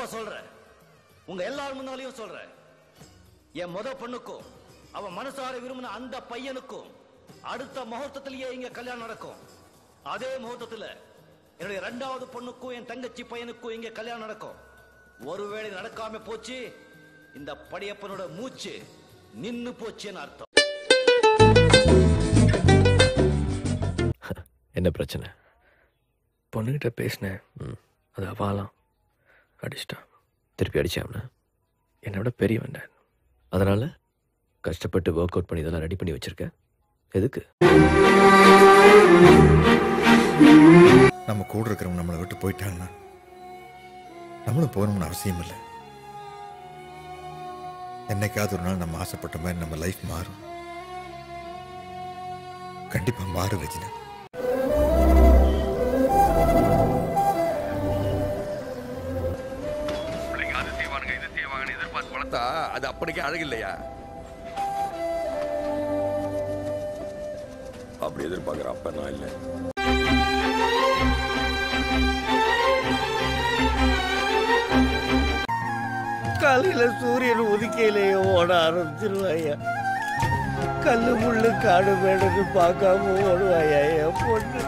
இப்ப சொல்றேன் உங்க எல்லார் முன்னாலையும் சொல்றேன் என் முத பொண்ணுக்கும் அவ மனசார விரும்பின அந்த பையனுக்கும் அடுத்த முகூர்த்தத்திலேயே இங்க கல்யாணம் நடக்கும் அதே முகூர்த்தத்துல என்னுடைய ரெண்டாவது பொண்ணுக்கும் என் தங்கச்சி பையனுக்கும் இங்க கல்யாணம் நடக்கும் ஒருவேளை நடக்காம போச்சு இந்த படையப்பனோட மூச்சு நின்னு போச்சுன்னு அர்த்தம் என்ன பிரச்சனை பொண்ணுகிட்ட பேசினேன் ம் அது அவாலாம் அடிச்சிட்டான் திருப்பி அடிச்சாம்னா என்னை விட பெரியவன் நான். அதனால கஷ்டப்பட்டு ஒர்க் அவுட் பண்ணி இதெல்லாம் ரெடி பண்ணி வச்சிருக்கேன் எதுக்கு நம்ம கூட இருக்கிறவங்க நம்மளை விட்டு போயிட்டாங்கன்னா நம்மளும் போகணும்னு அவசியம் இல்லை என்னைக்காவது ஒரு நாள் நம்ம ஆசைப்பட்ட மாதிரி நம்ம லைஃப் மாறும் கண்டிப்பா மாறும் ரஜினா பிள்ளைங்க அது செய்வானுங்க இது செய்வாங்கன்னு எதிர்பார்த்து வளர்த்தா அது அப்படிக்கே அழகில்லையா அப்படி எதிர்பார்க்குற அப்ப நான் இல்லை காலையில சூரியன் உதிக்கையிலேயே ஓட ஆரம்பிச்சிருவாயா கல்லு முள்ளு காடு மேடுன்னு பார்க்காம ஓடுவாயா என் பொண்ணு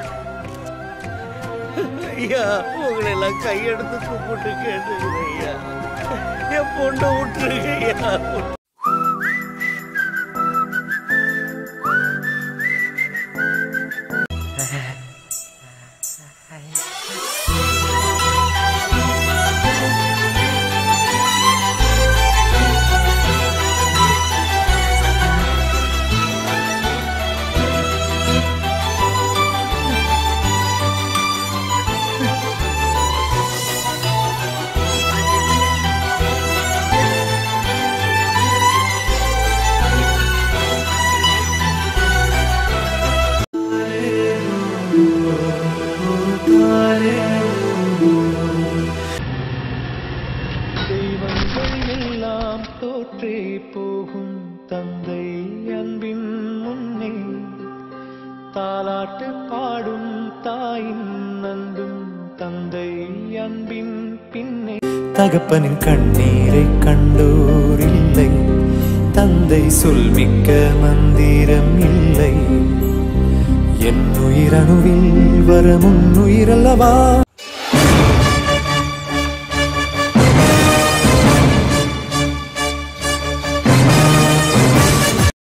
ஐயா உங்களை எல்லாம் கையெடுத்து கும்பிட்டு கேட்டுக்கிறேன் ஐயா என் பொண்ணை விட்டுருங்க ஐயா தெய்வங்கள் எல்லாம் தோற்றே போகும் தந்தை அன்பின் முன்னே தாலாட்டு பாடும் தாயின் அன்பும் தந்தை அன்பின் பின்னே தகப்பனின் கண்ணீரை கண்டோர் இல்லை தந்தை சொல்மிக்க மந்திரம் இல்லை என் உயிரணுவில் வர முன்னுயிரல்லவா